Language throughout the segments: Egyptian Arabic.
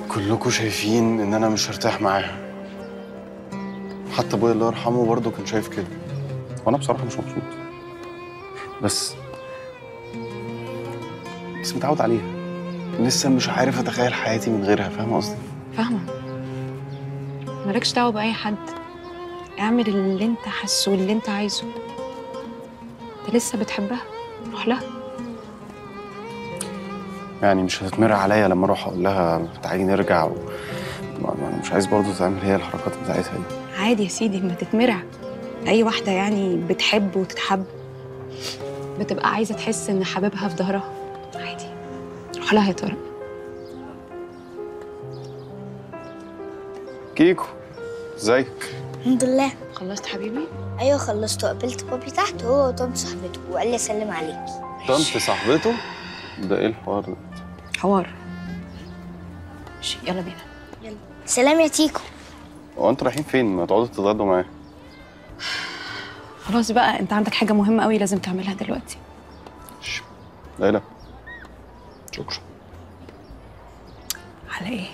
كلكم شايفين ان انا مش هرتاح معاها حتى ابويا الله يرحمه برضه كان شايف كده وانا بصراحه مش مبسوط بس بس متعود عليها لسه مش عارف اتخيل حياتي من غيرها فاهم قصدي فاهمة مالكش دعوة بأي حد اعمل اللي انت حاسه واللي انت عايزه انت لسه بتحبها روح لها يعني مش هتتمر عليا لما اروح اقول لها تعالي نرجع و... ما- ما- انا مش عايز برضه تعمل هي الحركات بتاعتها دي عادي يا سيدي ما تتمرع اي واحدة يعني بتحب وتتحب بتبقى عايزة تحس ان حبيبها في ظهرها عادي روح لها يا طارق كيكو ازيك الحمد لله خلصت حبيبي ايوه خلصت وقابلت بابي تحت هو وطنط صاحبته وقال لي اسلم عليكي طنط صاحبته ده ايه الحوار ده حوار ماشي يلا بينا سلام يا تيكو هو انتوا رايحين فين ما تقعدوا تتغدوا معايا خلاص بقى انت عندك حاجة مهمة قوي لازم تعملها دلوقتي شش. ليلى شكرا على ايه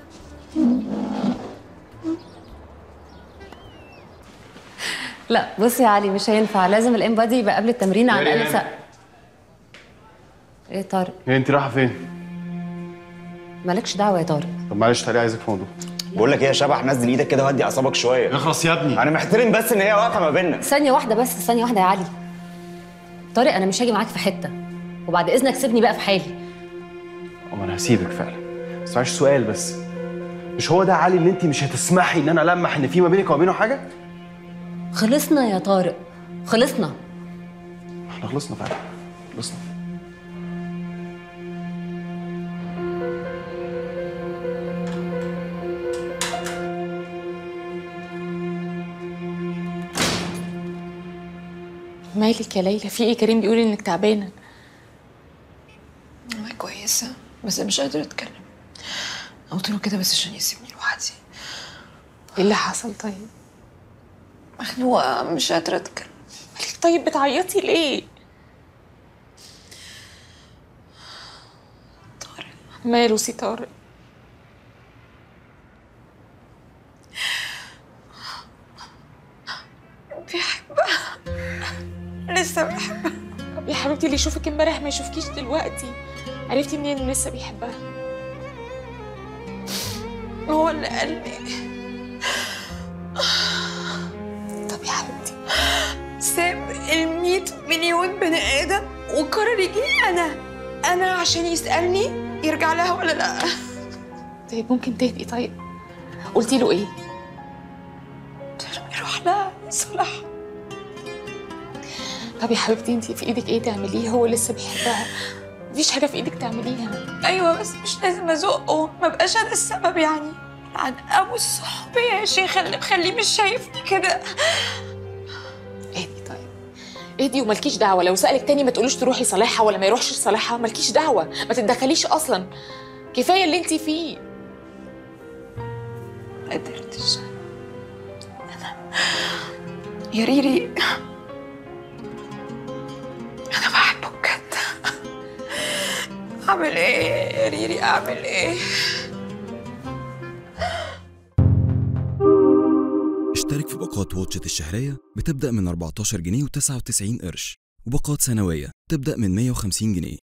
لا بص يا علي مش هينفع لازم الانبادي يبقى قبل التمرين على مريم. الاقل ساعه ايه طارق هي انت رايحه فين مالكش دعوه يا طارق طب معلش تعالي عايزك في موضوع بقول لك ايه يا شبح نزل ايدك كده وهدي اعصابك شويه اخلص يا ابني انا محترم بس ان هي واقفه ما بيننا ثانيه واحده بس ثانيه واحده يا علي طارق انا مش هاجي معاك في حته وبعد اذنك سيبني بقى في حالي أما انا هسيبك فعلا بس معلش سؤال بس مش هو ده علي اللي انت مش هتسمحي ان انا المح ان في ما بينك وما بينه حاجه خلصنا يا طارق خلصنا احنا خلصنا فعلا خلصنا مالك يا ليلى في ايه كريم بيقول انك تعبانه انا كويسه بس مش قادره اتكلم قلت له كده بس عشان يسيبني لوحدي ايه اللي حصل طيب مخنوقه مش قادره اتكلم مالك طيب بتعيطي ليه طارق ماله سي طارق بيحبها لسه بحبها طب يا حبيبتي اللي يشوفك امبارح ما يشوفكيش دلوقتي عرفتي منين انه لسه بيحبها هو اللي قال لي طب يا حبيبتي ساب ال مليون بني ادم وقرر يجي لي انا انا عشان يسالني يرجع لها ولا لا طيب ممكن تهدي طيب قلتي له ايه يروح لها يصلحها طب يا حبيبتي انت في ايدك ايه تعمليه هو لسه بيحبها مفيش حاجه في ايدك تعمليها ايوه بس مش لازم ازقه ما بقاش انا السبب يعني عن ابو الصحوبيه يا شيخ اللي مخليه مش شايفني كده اهدي طيب اهدي ومالكيش دعوه لو سالك تاني ما تقولوش تروحي صالحها ولا ما يروحش يصالحها مالكيش دعوه ما تتدخليش اصلا كفايه اللي انت فيه ما قدرتش انا يا ريري انا بحبه بجد اعمل ايه يا ريري اعمل ايه اشترك في باقات واتشت الشهرية بتبدأ من 14 جنيه و99 قرش وباقات سنوية تبدأ من 150 جنيه